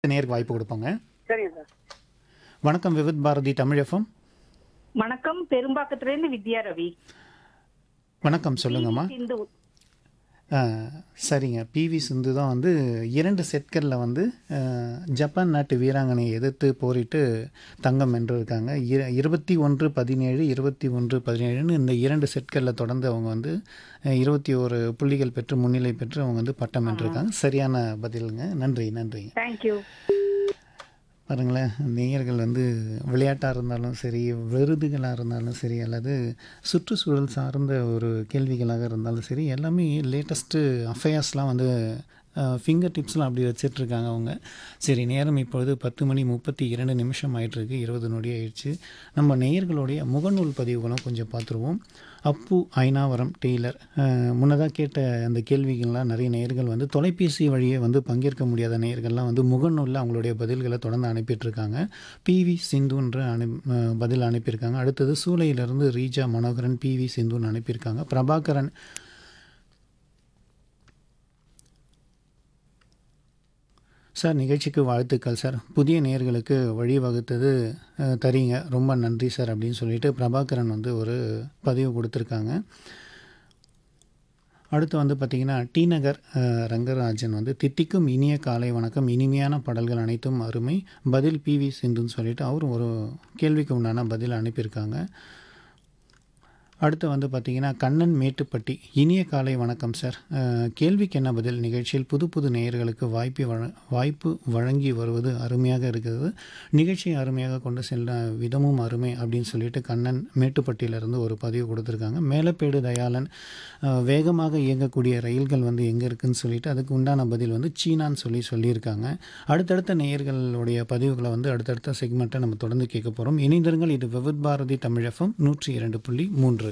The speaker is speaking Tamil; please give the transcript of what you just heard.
நேருக்கு வாய்ப்பு கொடுப்பாங்க சரிங்க சார் வணக்கம் விவித் பாரதி தமிழ் எஃப்எம் வணக்கம் பெரும்பாக்கத்துல இருந்து வித்யா ரவி வணக்கம் சொல்லுங்கம்மா சிந்து ஆ, சரிங்க பிவி சிந்து தான் வந்து இரண்டு செட்களில் வந்து ஆ, ஜப்பான் நாட்டு வீராங்கனையை எதிர்த்து போரிட்டு தங்கம் வென்றிருக்காங்க இர இருபத்தி ஒன்று பதினேழு இருபத்தி ஒன்று பதினேழுன்னு இந்த இரண்டு செட்களில் தொடர்ந்து அவங்க வந்து அஹ், இருபத்தி ஒரு புள்ளிகள் பெற்று முன்னிலை பெற்று அவங்க வந்து பட்டம் வென்றிருக்காங்க சரியான பதிலுங்க நன்றி நன்றிங்க தேங்க்யூ பாருங்களேன் நேயர்கள் வந்து விளையாட்டாக இருந்தாலும் சரி விருதுகளாக இருந்தாலும் சரி அல்லது சுற்றுச்சூழல் சார்ந்த ஒரு கேள்விகளாக இருந்தாலும் சரி எல்லாமே லேட்டஸ்ட்டு அஃபேர்ஸ்லாம் வந்து ஃபிங்கர் டிப்ஸ்லாம் அப்படி வச்சிட்ருக்காங்க அவங்க சரி நேரம் இப்பொழுது பத்து மணி முப்பத்தி இரண்டு நிமிஷம் ஆயிட்டிருக்கு இருபது நொடி ஆயிடுச்சு நம்ம நேயர்களுடைய முகநூல் பதிவுகளும் கொஞ்சம் பார்த்துருவோம் அப்பு ஐனாவரம் டெய்லர் முன்னதாக கேட்ட அந்த கேள்விகள்லாம் நிறைய நேயர்கள் வந்து தொலைபேசி வழியே வந்து பங்கேற்க முடியாத நேயர்கள்லாம் வந்து முகநூலில் அவங்களுடைய பதில்களை தொடர்ந்து அனுப்பிட்டுருக்காங்க பிவி சிந்துன்ற அனு அஹ் பதில் அனுப்பியிருக்காங்க அடுத்தது சூளையிலிருந்து ரீஜா மனோகரன் பிவி சிந்துன்னு அனுப்பியிருக்காங்க பிரபாகரன் சார் நிகழ்ச்சிக்கு வாழ்த்துக்கள் சார் புதிய நேயர்களுக்கு வழிவகுத்தது அஹ், தரீங்க ரொம்ப நன்றி சார் அப்படின்னு சொல்லிட்டு பிரபாகரன் வந்து ஒரு பதிவு கொடுத்துருக்காங்க அடுத்து வந்து பார்த்திங்கன்னா டி நகர் அஹ், ரங்கராஜன் வந்து தித்திக்கும் இனிய காலை வணக்கம் இனிமையான பாடல்கள் அனைத்தும் அருமை பதில் பிவி சிந்துன்னு சொல்லிட்டு அவரும் ஒரு கேள்விக்கு உண்டான பதில் அனுப்பியிருக்காங்க அடுத்து வந்து பார்த்திங்கன்னா கண்ணன் மேட்டுப்பட்டி இனிய காலை வணக்கம் சார் அஹ், கேள்விக்கு என்ன பதில் நிகழ்ச்சியில் புது புது நேயர்களுக்கு வாய்ப்பு வழ வாய்ப்பு வழங்கி வருவது அருமையாக இருக்கிறது நிகழ்ச்சியை அருமையாக கொண்டு செல்ல விதமும் அருமை அப்படின்னு சொல்லிட்டு கண்ணன் மேட்டுப்பட்டியிலேருந்து ஒரு பதிவு கொடுத்துருக்காங்க மேலப்பேடு தயாளன் அஹ், வேகமாக இயங்கக்கூடிய ரயில்கள் வந்து எங்கே இருக்குன்னு சொல்லிட்டு அதுக்கு உண்டான பதில் வந்து சீனான்னு சொல்லி சொல்லியிருக்காங்க அடுத்தடுத்த நேயர்களுடைய பதிவுகளை வந்து அடுத்தடுத்த செக்மெண்ட்டை நம்ம தொடர்ந்து கேட்க போகிறோம் இணைந்திருங்கள் இது விவித் பாரதி தமிழகம் நூற்றி இரண்டு புள்ளி மூன்று